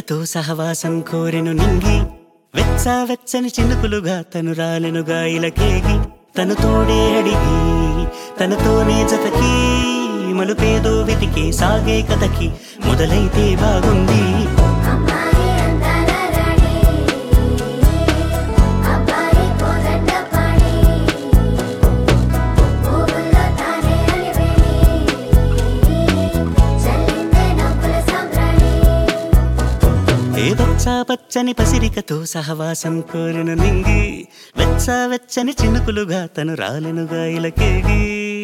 పసిరికతో సహవాసం కోరెను నింగి వెచ్చ వెచ్చని చినుకులుగా తను రాలెనుగా ఇలకేగి తను తోడే అడిగి తనతోనే జతకి మలుపేదో వెతికి సాగే కథకి మొదలైతే బాగుంది అమ్మాయి అందాల రాణి అబ్బాయి కోదండ పాణి పువ్వుల్లో తానే అలివేణి చల్లిందే నవ్వుల సాంబ్రాణి ఏదొచ్చా పచ్చని పసిరికతో సహవాసం కోరిన నింగి వెచ్చ వెచ్చని చినుకులుగా తను రాలెనుగా ఇలకేగి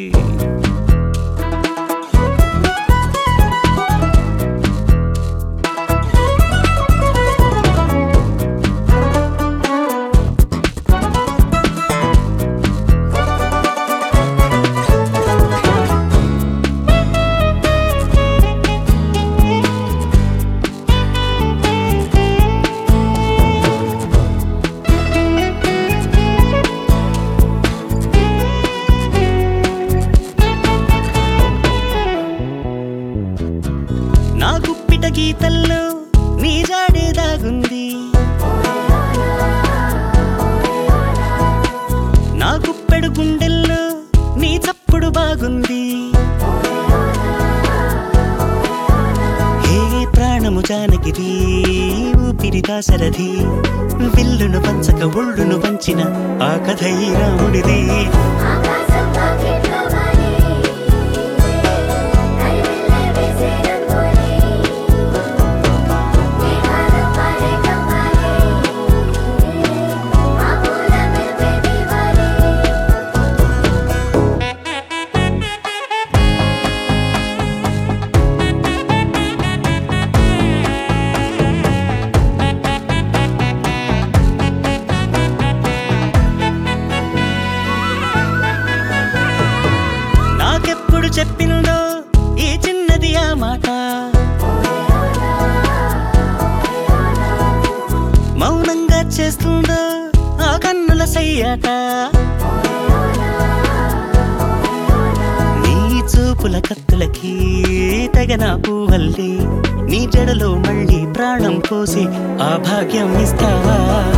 నా గుప్పిట గీతల్లో నీ జాడే దాగుంది నా గుప్పెడు గుండెల్లో నీ చప్పుడు బాగుంది హే ప్రాణము జానకిది ఊపిరి దాసరథి విల్లును పంచక ఒళ్ళును వంచిన ఆ కథ ఈ రాముడిది ఆకాశం పాకెట్లో వాలి కరివెల్లే వేసే రంగోలి మేఘాలు పారే కమ్మాలి ఆ పూల మెరిపే దీవాలి నాకెప్పుడు చెప్పిందో ఈ చిన్నది ఆ మాట మౌనంగా చేస్తుందో ఆ కన్నుల సయ్యాట నీ చూపుల కత్తులకి తగన పువ్వల్లి నీ జడలో మళ్ళీ ప్రాణం పోసి ఆ భాగ్యం ఇస్తావా